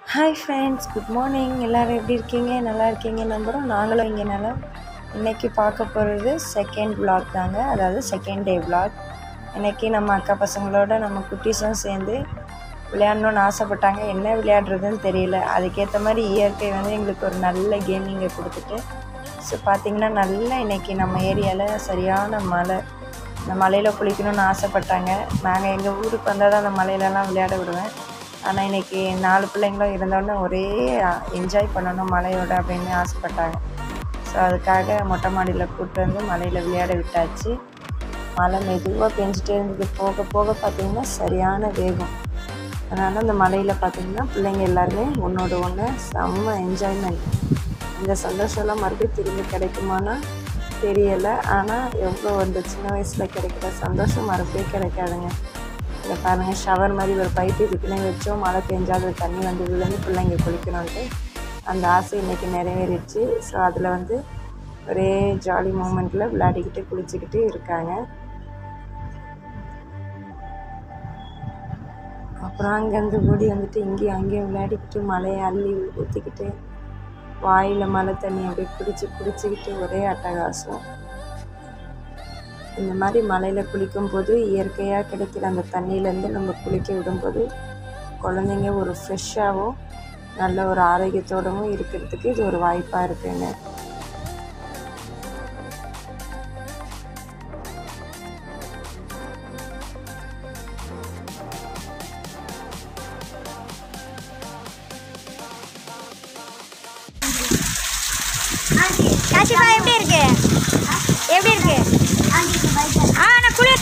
Hi friends good morning எல்லோரும் எப்படி இருக்கீங்க நல்லா இருக்கீங்க நம்புகிறோம் நாங்களும் இங்கே நல்லா இன்றைக்கி பார்க்க போகிறது செகண்ட் vlog தாங்க அதாவது செகண்ட் டே vlog இன்றைக்கி நம்ம அக்கா பசங்களோட நம்ம குட்டீஸும் சேர்ந்து விளையாடணும்னு ஆசைப்பட்டாங்க என்ன விளையாடுறதுன்னு தெரியல அதுக்கேற்ற மாதிரி இயற்கை வந்து எங்களுக்கு ஒரு நல்ல கேமிங்கை கொடுத்துட்டு ஸோ பார்த்திங்கன்னா நல்லா இன்றைக்கி நம்ம ஏரியாவில் சரியான மழை இந்த மலையில் குளிக்கணும்னு ஆசைப்பட்டாங்க நாங்கள் எங்கள் ஊருக்கு வந்தால் தான் அந்த மலையிலலாம் விளையாட விடுவேன் ஆனால் இன்றைக்கி நாலு பிள்ளைங்களும் இருந்தோடனே ஒரே என்ஜாய் பண்ணணும் மலையோட அப்படின்னு ஆசைப்பட்டாங்க ஸோ அதுக்காக மொட்டை மாடியில் கூப்பிட்டு வந்து மலையில் விளையாட விட்டாச்சு மழை மெதுவாக பெஞ்சிட்டே இருந்தது போக போக பார்த்திங்கன்னா சரியான வேகம் அதனால் அந்த மலையில் பார்த்திங்கன்னா பிள்ளைங்க எல்லாருமே ஒன்றோட ஒன்று செம்ம என்ஜாய்மெண்ட் இந்த சந்தோஷம்லாம் மறுபடியும் திரும்பி கிடைக்குமானா தெரியலை ஆனால் எவ்வளோ அந்த சின்ன வயசில் கிடைக்கிற சந்தோஷம் மறுபடியும் கிடைக்காதுங்க இதை பாருங்கள் ஷவர் மாதிரி ஒரு பைப் இதுக்குன்னே வச்சோம் மழை பெஞ்சா அது தண்ணி வந்து விழுந்து பிள்ளைங்க குளிக்கணுன்ட்டு அந்த ஆசை இன்றைக்கி நிறைவேறிடுச்சு ஸோ அதில் வந்து ஒரே ஜாலி மூமெண்ட்டில் விளையாடிக்கிட்டு குளிச்சுக்கிட்டு இருக்காங்க அப்புறம் அங்கேருந்து ஓடி வந்துட்டு இங்கேயும் அங்கேயும் விளையாடிக்கிட்டு மழையை அள்ளி ஊற்றிக்கிட்டு வாயில் மழை தண்ணி அப்படியே பிடிச்சி பிடிச்சிக்கிட்டு ஒரே அட்டகாசம் இந்த மாதிரி மலையில் குளிக்கும்போது இயற்கையாக கிடைக்கிற அந்த தண்ணியிலேருந்து நம்ம குளிக்க விடும்போது குழந்தைங்க ஒரு ஃப்ரெஷ்ஷாகவும் நல்ல ஒரு ஆரோக்கியத்தோடவும் இருக்கிறதுக்கு இது ஒரு வாய்ப்பாக இருக்குங்க காசிப்பா எப்படி இருக்கு எப்படி இருக்கு ஆ நான் குளிர்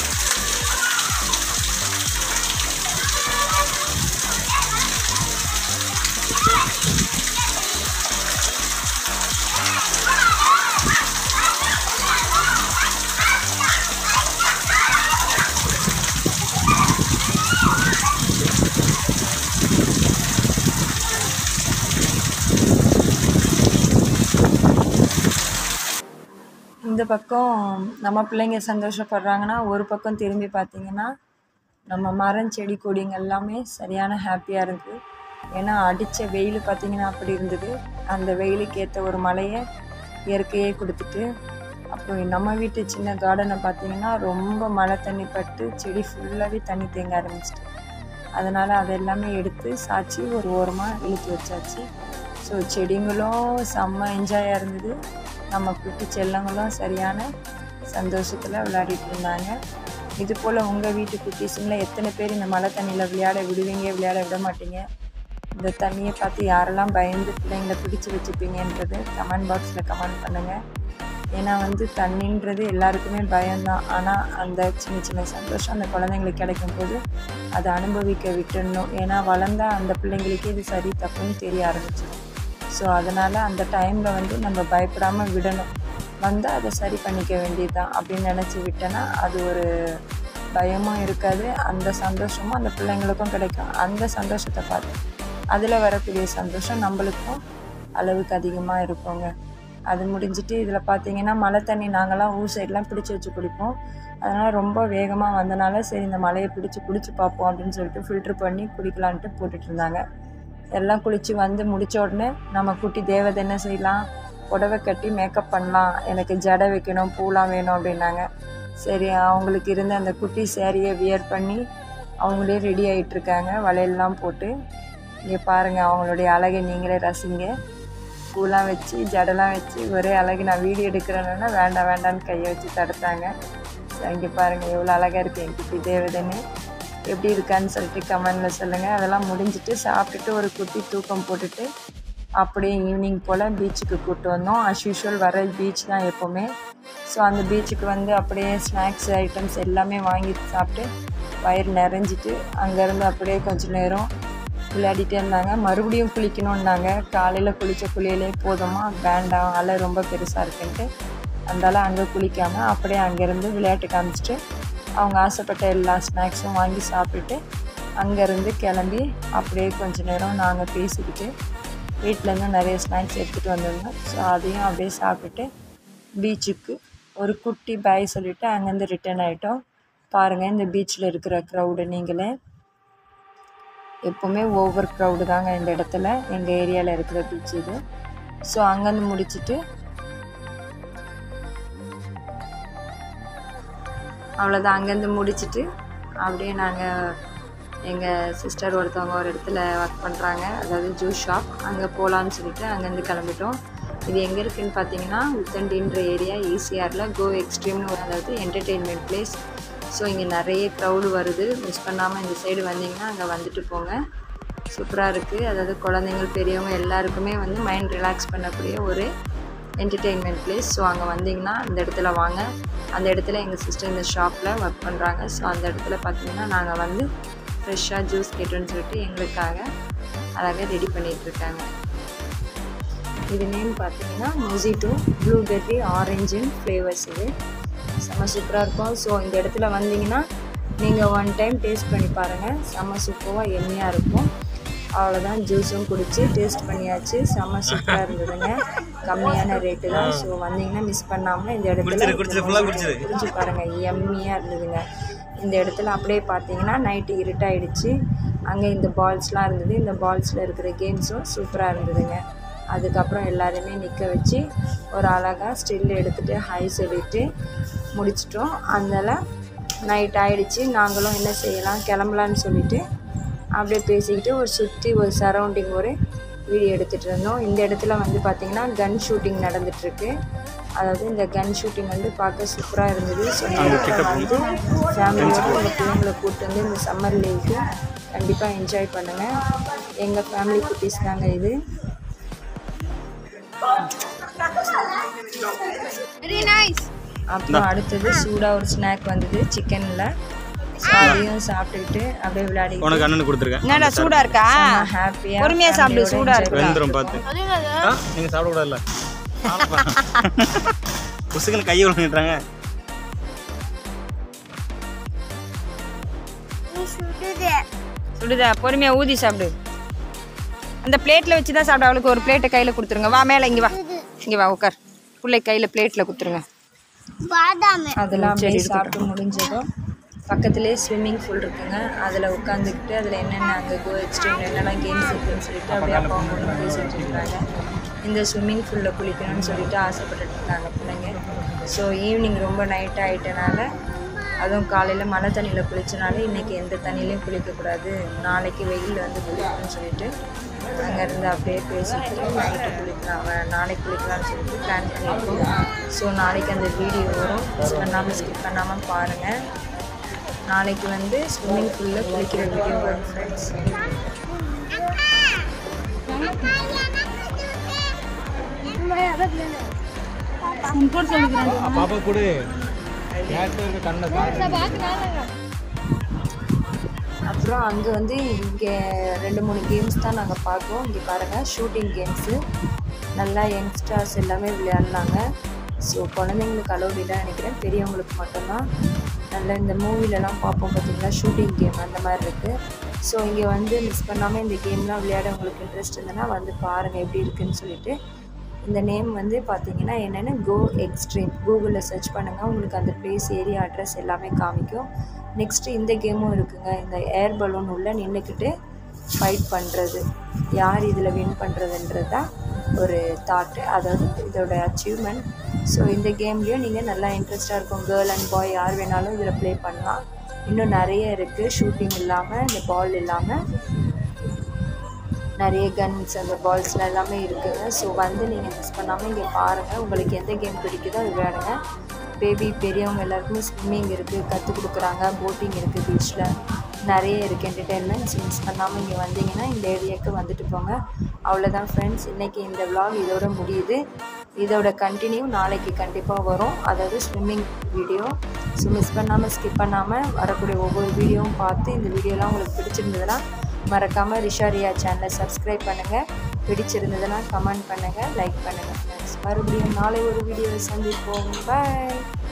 இந்த பக்கம் நம்ம பிள்ளைங்க சந்தோஷப்படுறாங்கன்னா ஒரு பக்கம் திரும்பி பார்த்தீங்கன்னா நம்ம மரம் செடி கொடிங்க எல்லாமே சரியான ஹாப்பியாக இருக்குது ஏன்னா அடித்த வெயில் பார்த்திங்கன்னா அப்படி இருந்தது அந்த வெயிலுக்கு ஏற்ற ஒரு மழையை இயற்கையே கொடுத்துட்டு அப்புறம் நம்ம வீட்டு சின்ன கார்டனை பார்த்திங்கன்னா ரொம்ப மழை தண்ணி பட்டு செடி ஃபுல்லாகவே தண்ணி தேங்க ஆரம்பிச்சிட்டு அதனால் அதை எல்லாமே எடுத்து சாய்ச்சி ஒரு ஓரமாக இழுத்து வச்சாச்சு ஸோ செடிங்களும் செம்ம என்ஜாயாக இருந்தது நம்ம குட்டி செல்லங்களும் சரியான சந்தோஷத்தில் விளையாடிட்டு இருந்தாங்க இது போல் உங்கள் வீட்டு குட்டீஸுங்கள எத்தனை பேர் இந்த மழை தண்ணியில் விளையாட விடுவீங்க விளையாட விட மாட்டீங்க இந்த தண்ணியை பார்த்து யாரெல்லாம் பயந்து பிள்ளைங்களை பிடிச்சி வச்சுப்பீங்கன்றது கமெண்ட் பாக்ஸில் கமெண்ட் பண்ணுங்கள் ஏன்னா வந்து தண்ணின்றது எல்லாருக்குமே பயம்தான் ஆனால் அந்த சின்ன சின்ன சந்தோஷம் அந்த குழந்தைங்களுக்கு கிடைக்கும் போது அதை அனுபவிக்க விட்டுடணும் ஏன்னா வளர்ந்தா அந்த பிள்ளைங்களுக்கே இது சரி தப்புன்னு தெரிய ஆரம்பிச்சிடும் ஸோ அதனால் அந்த டைமில் வந்து நம்ம பயப்படாமல் விடணும் வந்தால் அதை சரி பண்ணிக்க வேண்டியது தான் அப்படின்னு நினச்சி விட்டேன்னா அது ஒரு பயமும் இருக்காது அந்த சந்தோஷமும் அந்த பிள்ளைங்களுக்கும் கிடைக்கும் அந்த சந்தோஷத்தை பார்த்து அதில் வரக்கூடிய சந்தோஷம் நம்மளுக்கும் அளவுக்கு அதிகமாக இருக்குங்க அது முடிஞ்சிட்டு இதில் பார்த்தீங்கன்னா மழை தண்ணி நாங்கள்லாம் ஊர் சைட்லாம் பிடிச்சி வச்சு குடிப்போம் அதனால் ரொம்ப வேகமாக வந்தனால சரி இந்த மலையை பிடிச்சி குடிச்சு பார்ப்போம் அப்படின்னு சொல்லிட்டு ஃபில்ட்ரு பண்ணி குடிக்கலான்ட்டு போட்டுட்டு இருந்தாங்க எல்லாம் குளித்து வந்து முடித்த உடனே நம்ம குட்டி தேவதை என்ன செய்யலாம் புடவை கட்டி மேக்கப் பண்ணலாம் எனக்கு ஜடை வைக்கணும் பூலாம் வேணும் அப்படின்னாங்க சரி அவங்களுக்கு இருந்த அந்த குட்டி சேரீயை வியர் பண்ணி அவங்களே ரெடி ஆகிட்டுருக்காங்க வளையல்லாம் போட்டு இங்கே பாருங்கள் அவங்களுடைய அழகை நீங்களே ரசிங்க பூலாம் வச்சு ஜடெல்லாம் வச்சு ஒரே அழகு நான் வீடியோ எடுக்கிறேன்னா வேண்டாம் வேண்டாம்னு கையை வச்சு தடுத்தாங்க இங்கே பாருங்கள் எவ்வளோ அழகாக இருக்குது என் குட்டி தேவதைன்னு எப்படி இருக்கான்னு சொல்லிட்டு கமெண்டில் சொல்லுங்கள் அதெல்லாம் முடிஞ்சிட்டு சாப்பிட்டுட்டு ஒரு குட்டி தூக்கம் போட்டுட்டு அப்படியே ஈவினிங் போல் பீச்சுக்கு கூப்பிட்டு வந்தோம் அஸ் யூஷுவல் வர பீச் தான் எப்போவுமே ஸோ அந்த பீச்சுக்கு வந்து அப்படியே ஸ்நாக்ஸ் ஐட்டம்ஸ் எல்லாமே வாங்கி சாப்பிட்டு வயிறு நிறைஞ்சிட்டு அங்கேருந்து அப்படியே கொஞ்சம் நேரம் விளையாடிட்டே இருந்தாங்க மறுபடியும் குளிக்கணுன்னாங்க காலையில் குளித்த குளியலே போதுமா வேண்டாம் அலை ரொம்ப பெருசாக இருக்குன்ட்டு அந்தால அங்கே குளிக்காமல் அப்படியே அங்கேருந்து விளையாட்டு காமிச்சிட்டு அவங்க ஆசைப்பட்ட எல்லா ஸ்நாக்ஸும் வாங்கி சாப்பிட்டுட்டு அங்கேருந்து கிளம்பி அப்படியே கொஞ்ச நேரம் நாங்கள் பேசிக்கிட்டு வீட்டிலேருந்து நிறைய ஸ்நாக்ஸ் எடுத்துகிட்டு வந்திருந்தோம் ஸோ அதையும் அப்படியே சாப்பிட்டுட்டு பீச்சுக்கு ஒரு குட்டி பாய் சொல்லிவிட்டு அங்கேருந்து ரிட்டர்ன் ஆகிட்டோம் பாருங்கள் இந்த பீச்சில் இருக்கிற க்ரௌடு நீங்களே எப்போவுமே ஓவர் க்ரௌடு தாங்க இந்த இடத்துல எங்கள் ஏரியாவில் இருக்கிற பீச் இது ஸோ அங்கேருந்து முடிச்சுட்டு அவ்வளோதான் அங்கேருந்து முடிச்சுட்டு அப்படியே நாங்கள் எங்கள் சிஸ்டர் ஒருத்தவங்க ஒரு இடத்துல ஒர்க் பண்ணுறாங்க அதாவது ஜூஸ் ஷாப் அங்கே போகலான்னு சொல்லிட்டு அங்கேருந்து கிளம்பிட்டோம் இது எங்கே இருக்குதுன்னு பார்த்தீங்கன்னா உத்தண்டின்ற ஏரியா ஈசிஆரில் கோ எக்ஸ்ட்ரீம்னு ஒரு அதாவது என்டர்டெயின்மெண்ட் பிளேஸ் ஸோ இங்கே நிறைய க்ரௌடு வருது மிஸ் பண்ணாமல் இந்த சைடு வந்தீங்கன்னா அங்கே வந்துட்டு போங்க சூப்பராக இருக்குது அதாவது குழந்தைங்கள் பெரியவங்க எல்லாருக்குமே வந்து மைண்ட் ரிலாக்ஸ் பண்ணக்கூடிய ஒரு என்டர்டெயின்மெண்ட் பிளேஸ் ஸோ அங்கே வந்தீங்கன்னா அந்த இடத்துல வாங்க அந்த இடத்துல எங்கள் சிஸ்டர் இந்த ஷாப்பில் ஒர்க் பண்ணுறாங்க ஸோ அந்த இடத்துல பார்த்தீங்கன்னா நாங்கள் வந்து ஃப்ரெஷ்ஷாக ஜூஸ் கேட்டோன்னு சொல்லிட்டு எங்களுக்காக அழகாக ரெடி பண்ணிகிட்ருக்காங்க இது நேம் பார்த்தீங்கன்னா மொசிட்டோ ப்ளூபெர்ரி ஆரஞ்சுன்னு ஃப்ளேவர்ஸ் இது செம்ம சூப்பராக இருக்கும் ஸோ இந்த இடத்துல வந்தீங்கன்னா நீங்கள் ஒன் டைம் டேஸ்ட் பண்ணி பாருங்கள் செம்ம சூப்பராக எம்மியாக இருக்கும் அவ்வளோதான் ஜூஸும் குடிச்சு டேஸ்ட் பண்ணியாச்சு செம்ம சூப்பராக இருந்ததுங்க கம்மியான ரேட்டு தான் ஸோ வந்தீங்கன்னா மிஸ் பண்ணாமல் இந்த இடத்துல குடிச்சு பாருங்கள் எம்மியாக இருந்ததுங்க இந்த இடத்துல அப்படியே பார்த்தீங்கன்னா நைட்டு இருட்டாயிடுச்சு அங்கே இந்த பால்ஸ்லாம் இருந்தது இந்த பால்ஸில் இருக்கிற கேம்ஸும் சூப்பராக இருந்ததுங்க அதுக்கப்புறம் எல்லாருமே நிற்க வச்சு ஒரு அழகாக ஸ்டில் எடுத்துகிட்டு ஹை சொல்லிட்டு முடிச்சிட்டோம் அதனால் நைட் ஆயிடுச்சு நாங்களும் என்ன செய்யலாம் கிளம்பலான்னு சொல்லிட்டு அப்படியே பேசிக்கிட்டு ஒரு சுற்றி ஒரு சரௌண்டிங் ஒரு வீடியோ எடுத்துகிட்டு இருந்தோம் இந்த இடத்துல வந்து பார்த்திங்கன்னா கன் ஷூட்டிங் நடந்துகிட்ருக்கு அதாவது இந்த கன் ஷூட்டிங் வந்து பார்க்க சூப்பராக இருந்தது ஸோ இந்த இடத்துல வந்து ஃபேமிலியோடு இந்த பிள்ளைங்களை கூப்பிட்டு வந்து இந்த சம்மர் லீவுக்கு கண்டிப்பாக என்ஜாய் பண்ணுங்கள் எங்கள் ஃபேமிலி குட்டீஸ் தாங்க இது வெரி நைஸ் அப்புறம் அடுத்தது சூடாக ஒரு ஸ்நாக் வந்தது சிக்கனில் அதையும் சாப்பிட்டுக்கிட்டு அப்படியே விளையாடி உனக்கு அண்ணனுக்கு கொடுத்துருக்கேன் என்னடா சூடா இருக்கா ஹாப்பியாக பொறுமையா சாப்பிடு, சூடா இருக்கு. வெந்துடும் பார்த்து ஆ நீங்கள் சாப்பிடக்கூடாதுல்ல புசுக்குன்னு கையை விழுந்துட்டாங்க சுடுதா பொறுமையா ஊதி சாப்பிடு அந்த பிளேட்ல வச்சு தான் சாப்பிடு அவளுக்கு ஒரு பிளேட்டை கையில கொடுத்துருங்க வா மேல இங்க வா இங்க வா உட்கார் பிள்ளை கையில பிளேட்ல கொடுத்துருங்க அதெல்லாம் அப்படியே சாப்பிட்டு முடிஞ்சதும் பக்கத்துலேயே ஸ்விம்மிங் பூல் இருக்குங்க அதில் உட்காந்துக்கிட்டு அதில் என்னென்ன அங்கே கோ எக்ஸ்ட்ரீம் என்னெல்லாம் கேம்ஸ் இருக்குன்னு சொல்லிட்டு அப்படியே அப்பா அம்மா பேசிட்டு இருக்காங்க இந்த ஸ்விம்மிங் பூலில் குளிக்கணும்னு சொல்லிட்டு ஆசைப்பட்டுட்டு இருக்காங்க பிள்ளைங்க ஸோ ஈவினிங் ரொம்ப நைட் ஆகிட்டனால அதுவும் காலையில் மழை தண்ணியில் குளிச்சனால இன்றைக்கி எந்த தண்ணியிலையும் குளிக்கக்கூடாது நாளைக்கு வெயிலில் வந்து குளிக்கணும்னு சொல்லிட்டு அங்கேருந்து அப்படியே பேசிட்டு நைட்டு குளிக்கலாம் வ- நாளைக்கு குளிக்கலாம்னு சொல்லிட்டு பிளான் பண்ணியிருக்கோம் ஸோ நாளைக்கு அந்த வீடியோ வரும் மிஸ் பண்ணாமல் ஸ்கிப் பண்ணாமல் பாருங்கள் நாளைக்கு வந்து ஸ்விம்மிங் பூலில் குளிக்கிற வீடியோ வரும் ஃப்ரெண்ட்ஸ் பாப்பா கொடு கண்ணை அப்புறம் அங்கே வந்து இங்கே ரெண்டு மூணு கேம்ஸ் தான் நாங்கள் பார்த்தோம் இங்கே பாருங்கள் ஷூட்டிங் கேம்ஸு நல்லா யங்ஸ்டர்ஸ் எல்லாமே விளையாடலாங்க ஸோ குழந்தைங்களுக்கு அலோடு இல்லை நினைக்கிறேன் பெரியவங்களுக்கு மட்டும்தான் நல்ல இந்த மூவிலலாம் பார்ப்போம் பார்த்தீங்களா ஷூட்டிங் கேம் அந்த மாதிரி இருக்குது ஸோ இங்கே வந்து மிஸ் பண்ணாமல் இந்த கேம்லாம் விளையாட உங்களுக்கு இன்ட்ரெஸ்ட் இருந்ததுன்னா வந்து பாருங்கள் எப்படி இருக்குன்னு சொல்லிட்டு இந்த நேம் வந்து பார்த்தீங்கன்னா என்னென்னு கோ எக்ஸ்ட்ரீம் கூகுளில் சர்ச் பண்ணுங்கள் உங்களுக்கு அந்த பிளேஸ் ஏரியா அட்ரஸ் எல்லாமே காமிக்கும் நெக்ஸ்ட்டு இந்த கேமும் இருக்குங்க இந்த ஏர் பலூன் உள்ளே நின்றுக்கிட்டு ஃபைட் பண்ணுறது யார் இதில் வின் பண்ணுறதுன்றது தான் ஒரு தாட்டு அதாவது இதோட அச்சீவ்மெண்ட் ஸோ இந்த கேம்லேயும் நீங்கள் நல்லா இன்ட்ரெஸ்டாக இருக்கும் கேர்ள் அண்ட் பாய் யார் வேணாலும் இதில் ப்ளே பண்ணலாம் இன்னும் நிறைய இருக்குது ஷூட்டிங் இல்லாமல் இந்த பால் இல்லாமல் நிறைய கன்ஸ் அந்த பால்ஸ்லாம் எல்லாமே இருக்குங்க ஸோ வந்து நீங்கள் மிஸ் பண்ணாமல் இங்கே பாருங்கள் உங்களுக்கு எந்த கேம் பிடிக்குதோ அது விளையாடுங்க பேபி பெரியவங்க எல்லாருக்குமே ஸ்விம்மிங் இருக்குது கற்றுக் கொடுக்குறாங்க போட்டிங் இருக்குது பீச்சில் நிறைய இருக்குது என்டர்டெயின்மெண்ட்ஸ் மிஸ் பண்ணாமல் இங்கே வந்தீங்கன்னா இந்த ஏரியாவுக்கு வந்துட்டு போங்க அவ்வளோதான் ஃப்ரெண்ட்ஸ் இன்றைக்கி இந்த vlog இதோட முடியுது இதோட கண்டினியூ நாளைக்கு கண்டிப்பாக வரும் அதாவது ஸ்விம்மிங் வீடியோ ஸோ மிஸ் பண்ணாமல் ஸ்கிப் பண்ணாமல் வரக்கூடிய ஒவ்வொரு வீடியோவும் பார்த்து இந்த வீடியோலாம் உங்களுக்கு பிடிச்சிருந்ததுன்னா மறக்காமல் ரிஷாரியா சேனலை சப்ஸ்கிரைப் பண்ணுங்கள் பிடிச்சிருந்ததுன்னா கமெண்ட் பண்ணுங்கள் லைக் பண்ணுங்கள் ஃப்ரெண்ட்ஸ் மறுபடியும் நாளை ஒரு வீடியோவை சந்திப்போம் பாய்